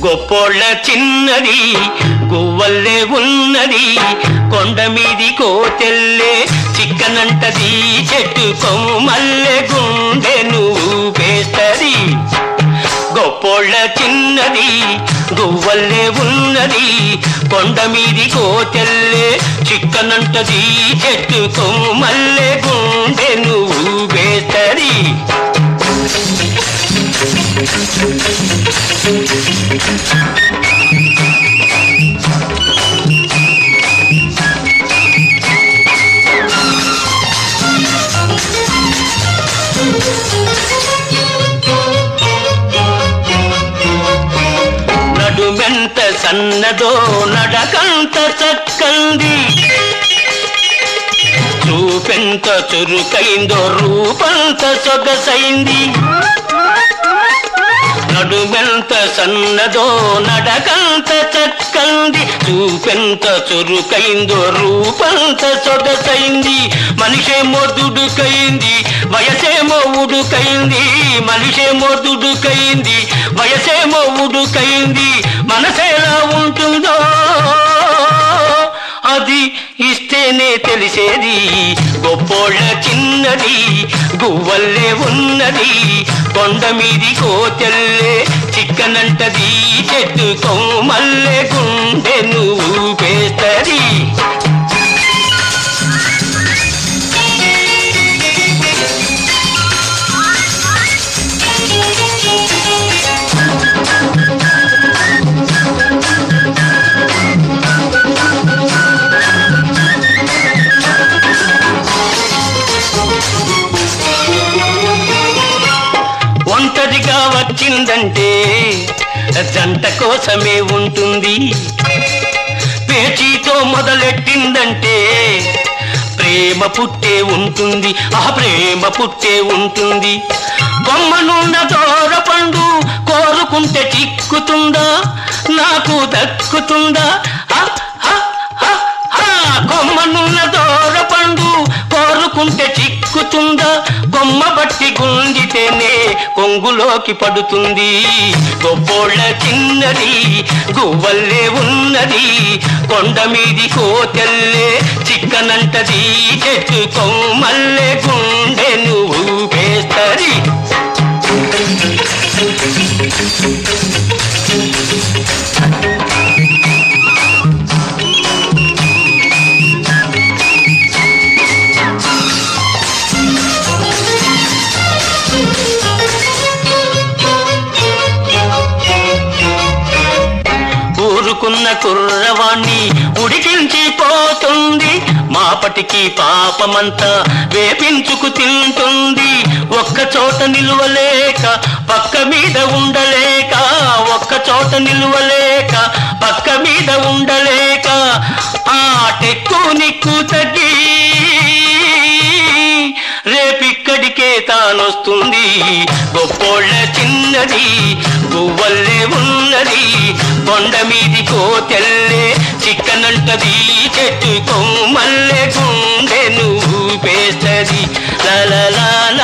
గొప్పోళ్ళ చిన్నది గువ్వల్లే ఉన్నది కొండ మీది కోతెల్లే చిక్కనంటది చెట్టు కొమ్మల్లే గుండె నువ్వు పేస్తది గొప్పోళ్ళ చిన్నది గువ్వల్లే ఉన్నది కొండ మీది కోతెల్లే చిక్కనంటది చెట్టు కొమ్మల్లే గుండె నువ్వు పేస్తది నడుమెంత సన్నదో నడకంత చక్కంది చూపెంత చురుకైందో రూపంత సొగసైంది నడుమెంత సన్నదో నడకంత చక్కంది చూపెంత చురుకైందో రూపంత సొగసైంది మనిషేమో దుడుకైంది వయసేమో ఉడుకైంది మనిషేమో దుడుకైంది వయసేమో ఉడుకైంది మనసేలా ఉంటుందో అది ఇస్తేనే తెలిసేది గొప్పోళ్ళ చిన్నది గువ్వల్లే ఉన్నది కొండ మీది కోతెల్లే చిక్కనంటది చెట్టు కొమ్మల్లే గుండె నువ్వు పేస్తది ఒంటరిగా వచ్చిందంటే జంట కోసమే ఉంటుంది పేచీతో మొదలెట్టిందంటే ప్రేమ పుట్టే ఉంటుంది ఆ ప్రేమ పుట్టే ఉంటుంది కొమ్మనున్న దూర పండు కోరుకుంటే చిక్కుతుందా నాకు దక్కుతుందా ఆ, ఆ, ఆ, ఆ, కొమ్మనున్న దూర పండు కోరుకుంటే చిక్కుతుందా కొమ్మ బట్టి గుంజితేనే కొంగులోకి పడుతుంది గొప్పోళ్ళ చిన్నది గువ్వల్లే ఉన్నది కొండ మీది కోతెల్లే చిక్కనంటది చెట్టు కొమ్మల్లే గుండె నువ్వు పేస్తది ఊరుకున్న కుర్రవాణ్ణి ఉడికించి పోతుంది మాపటికి పాపమంతా వేపించుకు తింటుంది ఒక్క చోట నిలువలేక పక్క మీద ఉండలేక ఒక్క చోట నిలువలేక పక్క మీద ఉండలేక ఆ టెక్కు నిక్కు తగ్గి రేపిక్కడికే తానొస్తుంది గొప్పోళ్ళ చిన్నది గువ్వల్లే ఉన్నది కొండ మీది కోతెల్లే చిక్కనంటది చెట్టు కొమ్మల్లే గుండె నువ్వు పేస్తది లా లా లా లా